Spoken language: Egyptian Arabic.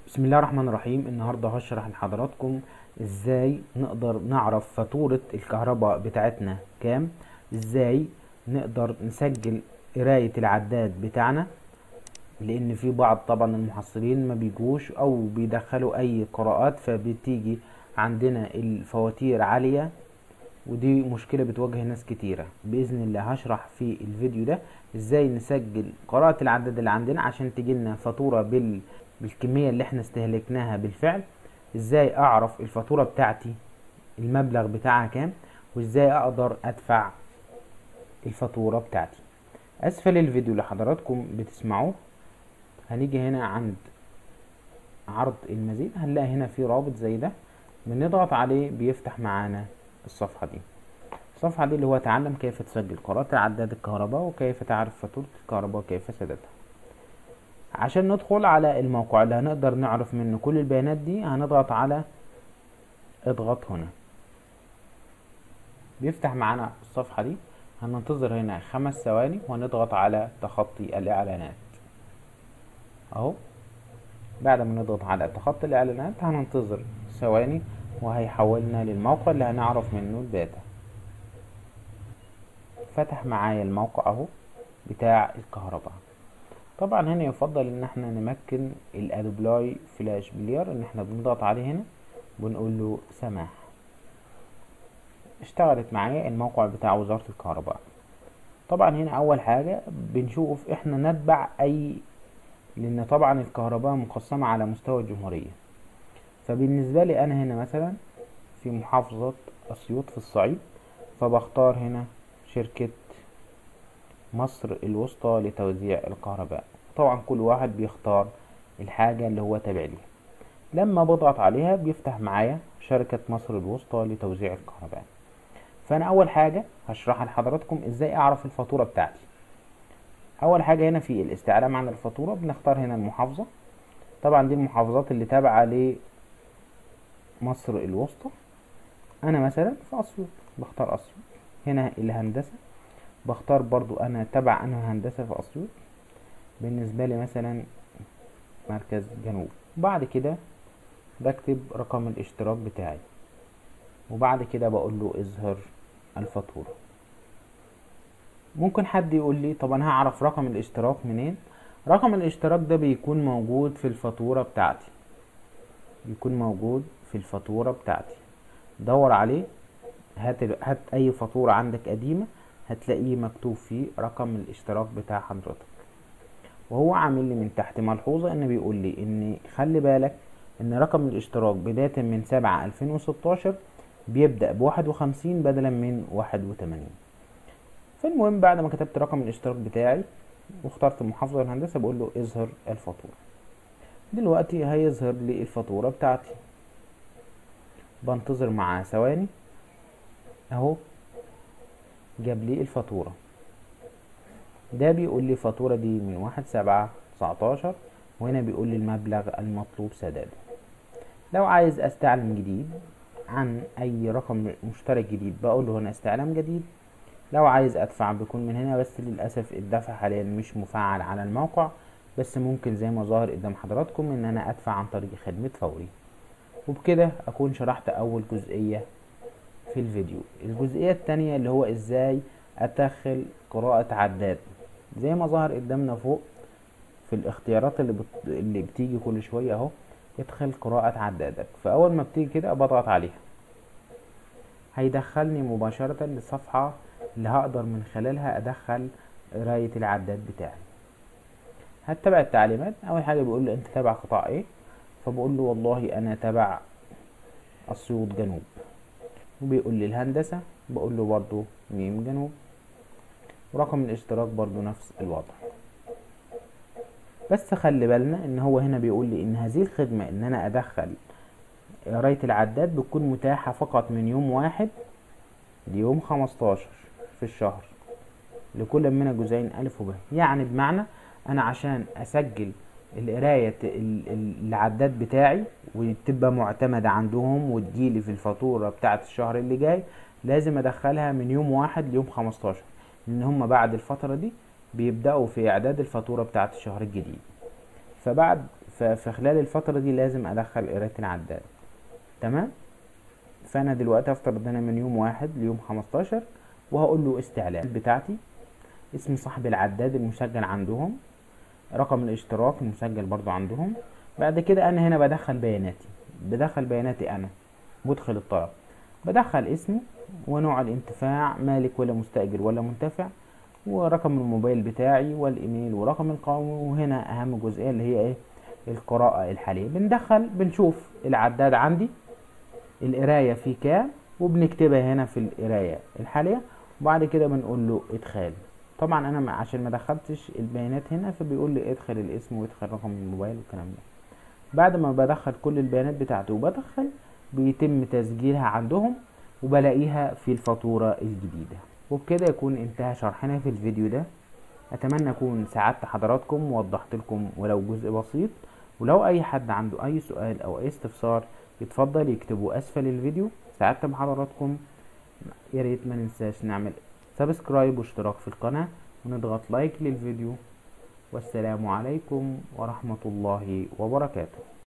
بسم الله الرحمن الرحيم النهاردة هشرح لحضراتكم ازاي نقدر نعرف فاتورة الكهرباء بتاعتنا كام ازاي نقدر نسجل قراية العداد بتاعنا لان في بعض طبعا المحصلين ما بيجوش او بيدخلوا اي قراءات فبتيجي عندنا الفواتير عالية ودي مشكلة بتواجه ناس كتيرة بإذن الله هشرح في الفيديو ده ازاي نسجل قراءة العداد اللي عندنا عشان تجيلنا فاتورة بال... بالكمية اللي احنا استهلكناها بالفعل ازاي اعرف الفاتورة بتاعتي المبلغ بتاعها كام وازاي اقدر ادفع الفاتورة بتاعتي اسفل الفيديو اللي حضراتكم بتسمعوه هنيجي هنا عند عرض المزيد هنلاقي هنا في رابط زي ده بنضغط عليه بيفتح معانا الصفحة دي الصفحة دي اللي هو تعلم كيف تسجل قراءة عداد الكهرباء وكيف تعرف فاتورة الكهرباء وكيف سدادها عشان ندخل على الموقع اللي هنقدر نعرف منه كل البيانات دي هنضغط على اضغط هنا بيفتح معانا الصفحة دي هننتظر هنا خمس ثواني وهنضغط على تخطي الإعلانات أهو بعد ما نضغط على تخطي الإعلانات هننتظر ثواني وهيحولنا للموقع اللي هنعرف منه الداتا فتح معايا الموقع اهو بتاع الكهرباء طبعا هنا يفضل ان احنا نمكن الادوبلاي فلاش بلير ان احنا بنضغط عليه هنا بنقول له سماح اشتغلت معايا الموقع بتاع وزارة الكهرباء طبعا هنا اول حاجة بنشوف احنا نتبع اي لان طبعا الكهرباء مقسمة على مستوى الجمهورية فبالنسبة لي أنا هنا مثلا في محافظة أسيوط في الصعيد فبختار هنا شركة مصر الوسطى لتوزيع الكهرباء طبعا كل واحد بيختار الحاجة اللي هو تابع ليها لما بضغط عليها بيفتح معايا شركة مصر الوسطى لتوزيع الكهرباء فأنا أول حاجة هشرحها لحضراتكم إزاي أعرف الفاتورة بتاعتي أول حاجة هنا في الاستعلام عن الفاتورة بنختار هنا المحافظة طبعا دي المحافظات اللي تابعة مصر الوسطى انا مثلا في اسيوط بختار اسيوط هنا الهندسه بختار برضو انا تبع انا هندسه في اسيوط بالنسبه لي مثلا مركز جنوب بعد كده بكتب رقم الاشتراك بتاعي وبعد كده بقول له اظهر الفاتوره ممكن حد يقول لي طب انا هعرف رقم الاشتراك منين رقم الاشتراك ده بيكون موجود في الفاتوره بتاعتي بيكون موجود في الفاتورة بتاعتي دور عليه هات, هات اي فاتورة عندك قديمة هتلاقيه مكتوب فيه رقم الاشتراك بتاع حضرتك وهو عامل لي من تحت ملحوظة ان بيقول لي ان خلي بالك ان رقم الاشتراك بداية من سبعة الفين وستاشر بيبدأ بواحد وخمسين بدلا من واحد وتمانين فالمهم بعد ما كتبت رقم الاشتراك بتاعي واخترت محافظة الهندسة بقول له اظهر الفاتورة دلوقتي هيظهر لي الفاتورة بتاعتي بنتظر معاه ثواني اهو جاب لي الفاتورة ده بيقول لي الفاتورة دي من واحد سبعة تسعتاشر وهنا بيقول لي المبلغ المطلوب سداده لو عايز استعلم جديد عن اي رقم مشترك جديد بقول له هنا استعلام جديد لو عايز ادفع بيكون من هنا بس للاسف الدفع حاليا مش مفعل على الموقع بس ممكن زي ما ظاهر قدام حضراتكم ان انا ادفع عن طريق خدمة فوري وبكده اكون شرحت اول جزئية في الفيديو الجزئية التانية اللي هو ازاي ادخل قراءة عداد زي ما ظهر قدامنا فوق في الاختيارات اللي, بت... اللي بتيجي كل شوية اهو ادخل قراءة عدادك فاول ما بتيجي كده بضغط عليها هيدخلني مباشرة للصفحة اللي هقدر من خلالها ادخل قراية العداد بتاعي هتبع التعليمات اول حاجه بيقول لي انت تبع قطاع ايه فبقول له والله انا تبع اسيوط جنوب وبيقول لي الهندسه بقول له برضو ميم جنوب ورقم الاشتراك برضو نفس الوضع بس خلي بالنا ان هو هنا بيقول لي ان هذه الخدمه ان انا ادخل قرايه العداد بتكون متاحه فقط من يوم واحد ليوم خمستاشر في الشهر لكل من الجزئين الف وب يعني بمعنى انا عشان اسجل القرايه العداد بتاعي وتبقى معتمده عندهم وتجيلي في الفاتوره بتاعه الشهر اللي جاي لازم ادخلها من يوم واحد ليوم خمستاشر لان هم بعد الفتره دي بيبداوا في اعداد الفاتوره بتاعه الشهر الجديد فبعد ففي خلال الفترة دي لازم ادخل قراية العداد تمام فانا دلوقتي افترض انا من يوم واحد ليوم خمستاشر وهقول له استعلام بتاعتي اسم صاحب العداد المسجل عندهم رقم الاشتراك المسجل برضو عندهم بعد كده انا هنا بدخل بياناتي بدخل بياناتي انا بدخل الطلب بدخل اسمي ونوع الانتفاع مالك ولا مستأجر ولا منتفع ورقم الموبايل بتاعي والايميل ورقم القومي وهنا اهم جزئيه اللي هي ايه القراءة الحالية بندخل بنشوف العداد عندي القراية فيه كام وبنكتبها هنا في القراية الحالية وبعد كده بنقول له ادخال طبعا انا عشان ما دخلتش البيانات هنا فبيقول لي ادخل الاسم وادخل رقم الموبايل والكلام ده بعد ما بدخل كل البيانات بتاعتي وبدخل بيتم تسجيلها عندهم وبلاقيها في الفاتورة الجديدة وبكده يكون انتهى شرحنا في الفيديو ده اتمنى اكون ساعدت حضراتكم ووضحت لكم ولو جزء بسيط ولو اي حد عنده اي سؤال او اي استفسار يتفضل يكتبه اسفل الفيديو ساعدت بحضراتكم يا ريت ما ننساش نعمل سبسكرايب واشتراك في القناة ونضغط لايك للفيديو والسلام عليكم ورحمة الله وبركاته